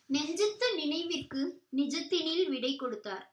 நெஞ்சத்து நினைவிற்கு நிஜத்தினில் விடை கொடுத்தார்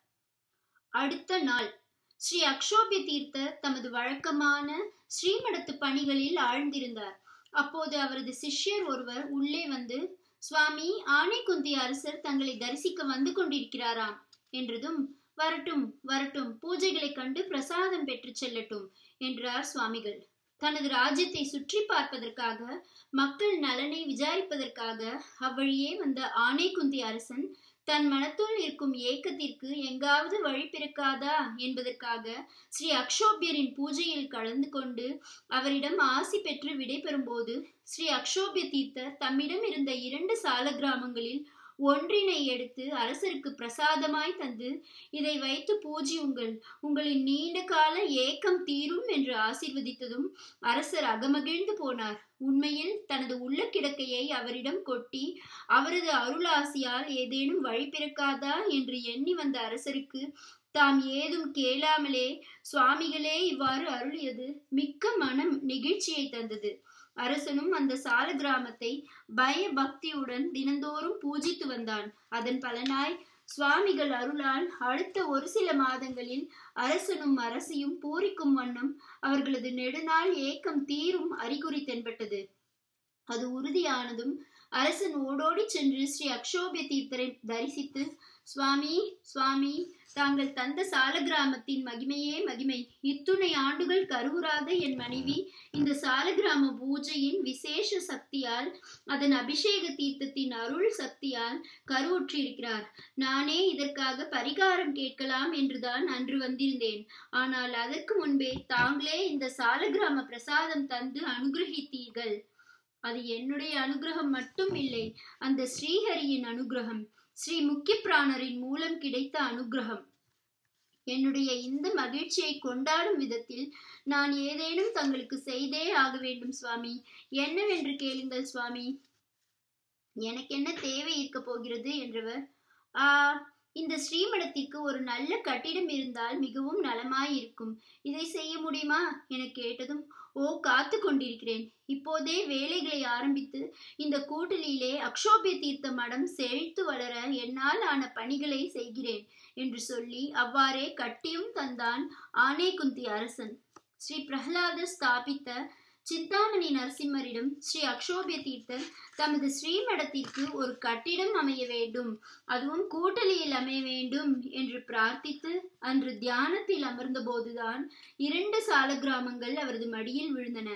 அடுத்த நாள் ஸ்ரீ அக்ஷோபிய தீர்த்தர் தமது வழக்கமான ஸ்ரீமடத்து பணிகளில் ஆழ்ந்திருந்தார் அப்போது அவரது சிஷ்யர் ஒருவர் உள்ளே வந்து சுவாமி ஆனைக்குந்தி அரசர் தங்களை தரிசிக்க வந்து கொண்டிருக்கிறாராம் என்றதும் வரட்டும் வரட்டும் பூஜைகளைக் கண்டு பிரசாதம் பெற்று செல்லட்டும் என்றார் சுவாமிகள் தனது ராஜ்யத்தை சுற்றி பார்ப்பதற்காக மக்கள் நலனை விசாரிப்பதற்காக அவ்வழியே வந்த ஆனைக்குந்தி அரசன் தன் மனத்துள் இருக்கும் ஏக்கத்திற்கு எங்காவது வழி பிறக்காதா என்பதற்காக ஸ்ரீ அக்ஷோபியரின் பூஜையில் கலந்து கொண்டு அவரிடம் ஆசி பெற்று விடைபெறும்போது ஸ்ரீ அக்ஷோபிய தீர்த்தர் தம்மிடம் இருந்த இரண்டு சால கிராமங்களில் ஒன்றினை எடுத்து அரசருக்கு பிரசாதமாய் தந்து இதை வைத்து பூஜியுங்கள் உங்களின் நீண்ட கால ஏக்கம் தீரும் என்று ஆசிர்வதித்ததும் அரசர் அகமகிழ்ந்து போனார் உண்மையில் தனது உள்ள கிடக்கையை அவரிடம் கொட்டி அவரது அருளாசியால் ஏதேனும் வழி பிறக்காதா என்று எண்ணி வந்த அரசருக்கு தாம் ஏதும் கேளாமலே சுவாமிகளே இவ்வாறு அருளியது மிக்க மனம் நெகிழ்ச்சியை தந்தது அரசனும் அந்த சால கிராமத்தை பய பக்தியுடன் தினந்தோறும் பூஜித்து வந்தான் அதன் பலனாய் சுவாமிகள் அருளால் அடுத்த ஒரு சில மாதங்களில் அரசனும் அரசியும் பூரிக்கும் வண்ணம் அவர்களது நெடுநாள் ஏக்கம் தீரும் அறிகுறி தென்பட்டது அது உறுதியானதும் அரசன் ஓடோடி சென்று ஸ்ரீ அக்ஷோபிய தீர்த்தரை தரிசித்து சுவாமி சுவாமி தாங்கள் தந்த சால கிராமத்தின் மகிமையே மகிமை இத்துணை ஆண்டுகள் கருவுறாத என் மனைவி இந்த சால கிராம பூஜையின் விசேஷ சக்தியால் அதன் அபிஷேக தீர்த்தத்தின் அருள் சக்தியால் கருவுற்றிருக்கிறார் நானே இதற்காக பரிகாரம் கேட்கலாம் என்றுதான் அன்று வந்திருந்தேன் ஆனால் அதற்கு முன்பே தாங்களே இந்த சால கிராம பிரசாதம் தந்து அனுகிரகித்தீர்கள் அது என்னுடைய அனுகிரகம் மட்டும் இல்லை அந்த ஸ்ரீஹரியின் அனுகிரகம் ஸ்ரீ முக்கிய பிராணரின் மூலம் கிடைத்த அனுகிரகம் என்னுடைய இந்த மகிழ்ச்சியை கொண்டாடும் விதத்தில் நான் ஏதேனும் தங்களுக்கு செய்தே ஆக வேண்டும் சுவாமி என்னவென்று கேளுங்கள் சுவாமி எனக்கு என்ன தேவை இருக்க போகிறது என்றவர் ஆ இந்த ஸ்ரீமடத்திற்கு ஒரு நல்ல கட்டிடம் இருந்தால் மிகவும் நலமாயிருக்கும் இதை செய்ய முடியுமா என கேட்டதும் ஓ காத்து கொண்டிருக்கிறேன் இப்போதே வேலைகளை ஆரம்பித்து இந்த கூட்டலியிலே அக்ஷோபிய தீர்த்த மடம் செழித்து வளர என்னால் ஆன பணிகளை செய்கிறேன் என்று சொல்லி அவ்வாறே கட்டியும் தந்தான் ஆனேகுந்தி அரசன் ஸ்ரீ பிரகலாதர் ஸ்தாபித்த சிந்தாமணி நரசிம்மரிடம் ஸ்ரீ அக்ஷோபிய தீர்த்தர் தமது ஸ்ரீமடத்திற்கு ஒரு கட்டிடம் அமைய வேண்டும் அதுவும் கூட்டலியில் அமைய வேண்டும் என்று பிரார்த்தித்து அன்று தியானத்தில் அமர்ந்தபோதுதான் இரண்டு சால கிராமங்கள் அவரது மடியில் விழுந்தன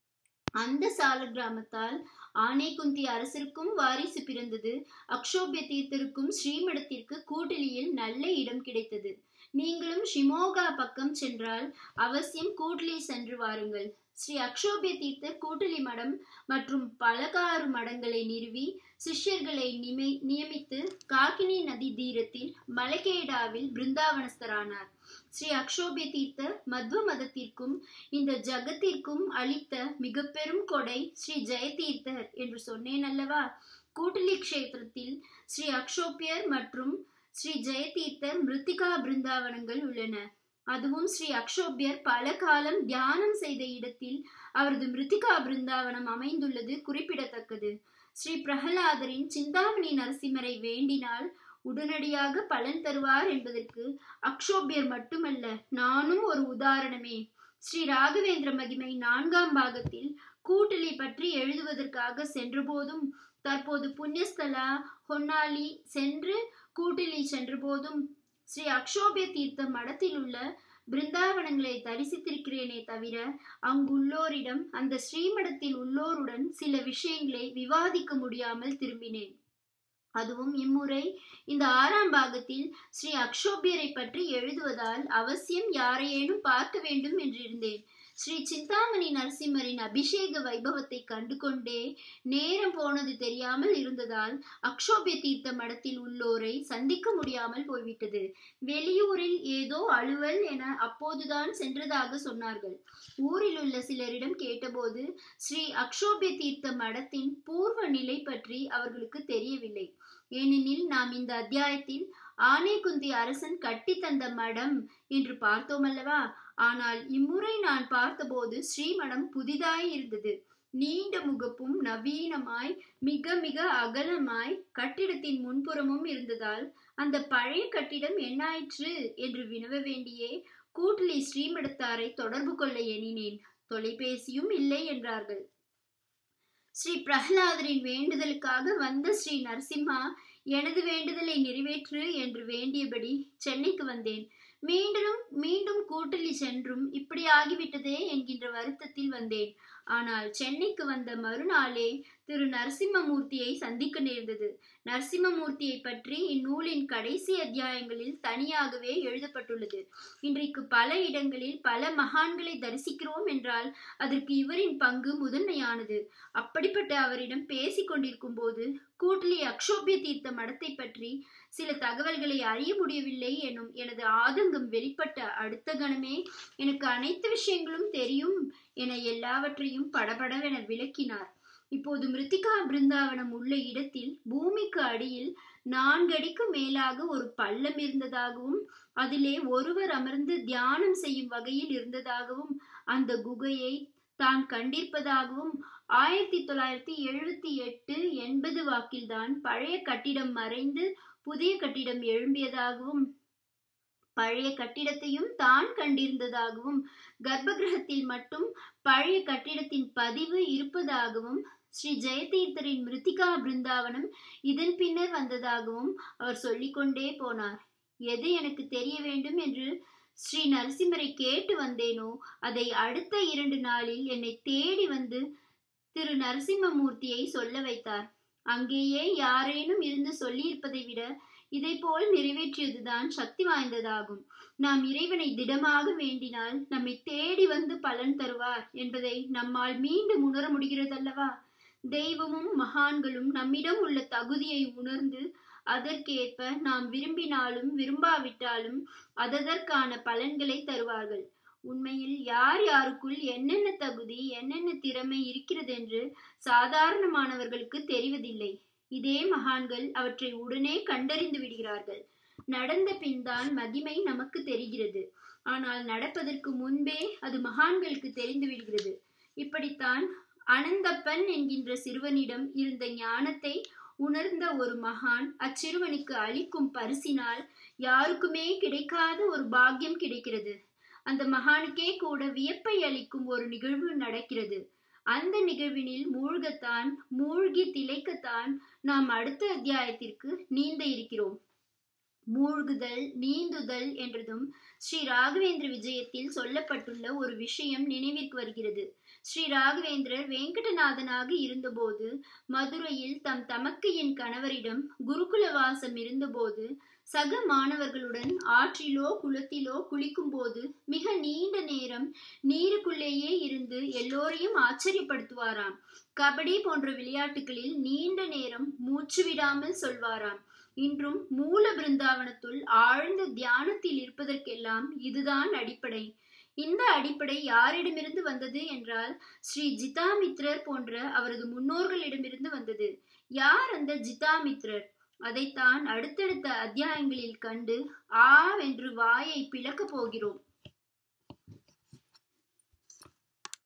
அந்த சால கிராமத்தால் ஆனைக்குந்தி அரசருக்கும் வாரிசு பிறந்தது அக்ஷோபிய தீர்த்தருக்கும் ஸ்ரீமடத்திற்கு கூட்டலியில் நல்ல இடம் கிடைத்தது நீங்களும் ஷிமோகா பக்கம் சென்றால் அவசியம் கூட்டலி சென்று வாருங்கள் ஸ்ரீ அக்ஷோபிய தீர்த்தர் கூட்டலி மடம் மற்றும் பலகாறு மடங்களை நிறுவி சிஷ்யர்களை நிமை நியமித்து காக்கினி நதி தீரத்தில் மலகேடாவில் பிருந்தாவனஸ்தரானார் ஸ்ரீ அக்ஷோபிய தீர்த்தர் மத்வ மதத்திற்கும் இந்த ஜகத்திற்கும் அளித்த மிக பெரும் கொடை ஸ்ரீ ஜெயதீர்த்தர் என்று சொன்னேன் அல்லவா கூட்டலி கஷேத்திரத்தில் ஸ்ரீ அக்ஷோபியர் மற்றும் ஸ்ரீ ஜெயதீர்த்தர் மிருத்திகா பிருந்தாவனங்கள் உள்ளன அதுவும் ஸ்ரீ அக்ஷோபியர் பல காலம் தியானம் செய்த இடத்தில் அவரது மிருத்திகா பிருந்தாவனம் அமைந்துள்ளது குறிப்பிடத்தக்கது ஸ்ரீ பிரகலாதரின் சிந்தாமணி நரசிம்மரை வேண்டினால் உடனடியாக பலன் தருவார் என்பதற்கு அக்ஷோபியர் மட்டுமல்ல நானும் ஒரு உதாரணமே ஸ்ரீ ராகவேந்திர மகிமை நான்காம் பாகத்தில் கூட்டலி பற்றி எழுதுவதற்காக சென்றபோதும் தற்போது புண்ணியஸ்தலா ஹொன்னாலி சென்று கூட்டலி சென்றபோதும் ஸ்ரீ அக்ஷோபிய தீர்த்த மடத்தில் உள்ள பிருந்தாவனங்களை தரிசித்திருக்கிறேனே தவிர அங்குள்ளோரிடம் அந்த ஸ்ரீமடத்தில் உள்ளோருடன் சில விஷயங்களை விவாதிக்க முடியாமல் திரும்பினேன் அதுவும் இம்முறை இந்த ஆறாம் பாகத்தில் ஸ்ரீ அக்ஷோபியரை பற்றி எழுதுவதால் அவசியம் யாரையேனும் பார்க்க வேண்டும் என்றிருந்தேன் ஸ்ரீ சிந்தாமணி நரசிம்மரின் அபிஷேக வைபவத்தை கண்டு கொண்டே நேரம் போனது தெரியாமல் இருந்ததால் அக்ஷோபிய தீர்த்த மடத்தில் உள்ளோரை சந்திக்க முடியாமல் போய்விட்டது வெளியூரில் ஏதோ அலுவல் என அப்போதுதான் சென்றதாக சொன்னார்கள் ஊரில் உள்ள சிலரிடம் கேட்டபோது ஸ்ரீ அக்ஷோபிய தீர்த்த மடத்தின் பூர்வ நிலை பற்றி அவர்களுக்கு தெரியவில்லை ஏனெனில் நாம் இந்த அத்தியாயத்தில் ஆனைக்குந்தி அரசன் கட்டி தந்த மடம் என்று பார்த்தோம் அல்லவா ஆனால் இம்முறை நான் பார்த்தபோது ஸ்ரீமடம் புதிதாய் இருந்தது நீண்ட முகப்பும் நவீனமாய் மிக மிக அகலமாய் கட்டிடத்தின் முன்புறமும் இருந்ததால் அந்த பழைய கட்டிடம் என்னாயிற்று என்று வினவ வேண்டியே கூட்டலி ஸ்ரீமடத்தாரை தொடர்பு கொள்ள எண்ணினேன் தொலைபேசியும் இல்லை என்றார்கள் ஸ்ரீ பிரகலாதரின் வேண்டுதலுக்காக வந்த ஸ்ரீ நரசிம்மா எனது வேண்டுதலை நிறைவேற்று என்று வேண்டியபடி சென்னைக்கு வந்தேன் மீண்டும் மீண்டும் கூட்டலி சென்றும் இப்படி ஆகிவிட்டதே என்கின்ற வருத்தத்தில் வந்தேன் ஆனால் சென்னைக்கு வந்த மறுநாளே திரு நரசிம்மமூர்த்தியை சந்திக்க நேர்ந்தது நரசிம்மமூர்த்தியை பற்றி இந்நூலின் கடைசி அத்தியாயங்களில் தனியாகவே எழுதப்பட்டுள்ளது இன்றைக்கு பல இடங்களில் பல மகான்களை தரிசிக்கிறோம் என்றால் அதற்கு இவரின் பங்கு முதன்மையானது அப்படிப்பட்ட அவரிடம் பேசிக் கொண்டிருக்கும் போது கூட்டலி அக்ஷோபிய தீர்த்த மடத்தை பற்றி சில தகவல்களை அறிய முடியவில்லை எனும் எனது ஆதங்கம் வெளிப்பட்ட அடுத்த கணமே எனக்கு அனைத்து விஷயங்களும் தெரியும் என எல்லாவற்றையும் படபடவென விளக்கினார் இப்போது மிருத்திகா பிருந்தாவனம் உள்ள இடத்தில் பூமிக்கு அடியில் நான்கடிக்கு மேலாக ஒரு பள்ளம் இருந்ததாகவும் அதிலே ஒருவர் அமர்ந்து தியானம் செய்யும் வகையில் இருந்ததாகவும் அந்த குகையை தான் கண்டிருப்பதாகவும் ஆயிரத்தி தொள்ளாயிரத்தி எழுபத்தி எட்டு எண்பது வாக்கில்தான் பழைய கட்டிடம் மறைந்து புதிய கட்டிடம் எழும்பியதாகவும் பழைய கட்டிடத்தையும் தான் கண்டிருந்ததாகவும் கர்ப்பகிரகத்தில் மட்டும் பழைய கட்டிடத்தின் பதிவு இருப்பதாகவும் ஸ்ரீ ஜெயதீர்த்தரின் மிருத்திகா பிருந்தாவனம் இதன் பின்னர் வந்ததாகவும் அவர் சொல்லிக்கொண்டே போனார் எது எனக்கு தெரிய வேண்டும் என்று ஸ்ரீ நரசிம்மரை கேட்டு வந்தேனோ அதை அடுத்த இரண்டு நாளில் என்னை தேடி வந்து திரு நரசிம்மமூர்த்தியை சொல்ல வைத்தார் அங்கேயே யாரேனும் இருந்து சொல்லியிருப்பதை விட இதை போல் நிறைவேற்றியதுதான் சக்தி வாய்ந்ததாகும் நாம் இறைவனை திடமாக வேண்டினால் நம்மை தேடி வந்து பலன் தருவார் என்பதை நம்மால் மீண்டும் உணர முடிகிறதல்லவா தெய்வமும் மகான்களும் நம்மிடம் உள்ள தகுதியை உணர்ந்து அதற்கேற்ப நாம் விரும்பினாலும் விரும்பாவிட்டாலும் அதற்கான பலன்களை தருவார்கள் உண்மையில் யார் யாருக்குள் என்னென்ன தகுதி என்னென்ன திறமை இருக்கிறது என்று சாதாரணமானவர்களுக்கு தெரிவதில்லை இதே மகான்கள் அவற்றை உடனே கண்டறிந்து விடுகிறார்கள் நடந்த பின்தான் மகிமை நமக்கு தெரிகிறது ஆனால் நடப்பதற்கு முன்பே அது மகான்களுக்கு தெரிந்து விடுகிறது இப்படித்தான் அனந்தப்பன் என்கின்ற சிறுவனிடம் இருந்த ஞானத்தை உணர்ந்த ஒரு மகான் அச்சிறுவனுக்கு அளிக்கும் பரிசினால் யாருக்குமே கிடைக்காத ஒரு பாக்கியம் கிடைக்கிறது அந்த மகானுக்கே கூட வியப்பை அளிக்கும் ஒரு நிகழ்வு நடக்கிறது அந்த நிகழ்வினில் மூழ்கத்தான் மூழ்கி திளைக்கத்தான் நாம் அடுத்த அத்தியாயத்திற்கு நீந்த இருக்கிறோம் மூழ்குதல் நீந்துதல் என்றதும் ஸ்ரீ ராகவேந்திர விஜயத்தில் சொல்லப்பட்டுள்ள ஒரு விஷயம் நினைவிற்கு வருகிறது ஸ்ரீ ராகவேந்திரர் வெங்கடநாதனாக இருந்தபோது மதுரையில் தம் தமக்கையின் கணவரிடம் குருகுலவாசம் இருந்தபோது சக மாணவர்களுடன் ஆற்றிலோ குளத்திலோ குளிக்கும்போது மிக நீண்ட நேரம் நீருக்குள்ளேயே இருந்து எல்லோரையும் ஆச்சரியப்படுத்துவாராம் கபடி போன்ற விளையாட்டுகளில் நீண்ட நேரம் மூச்சு விடாமல் சொல்வாராம் இன்றும் மூல பிருந்தாவனத்துள் ஆழ்ந்த தியானத்தில் இருப்பதற்கெல்லாம் இதுதான் அடிப்படை இந்த அடிப்படை யாரிடமிருந்து வந்தது என்றால் ஸ்ரீ ஜிதாமித்ரர் போன்ற அவரது முன்னோர்களிடமிருந்து வந்தது யார் அந்த ஜிதாமித்ரர் அதைத்தான் அடுத்தடுத்த அத்தியாயங்களில் கண்டு ஆவென்று வாயை பிளக்கப் போகிறோம்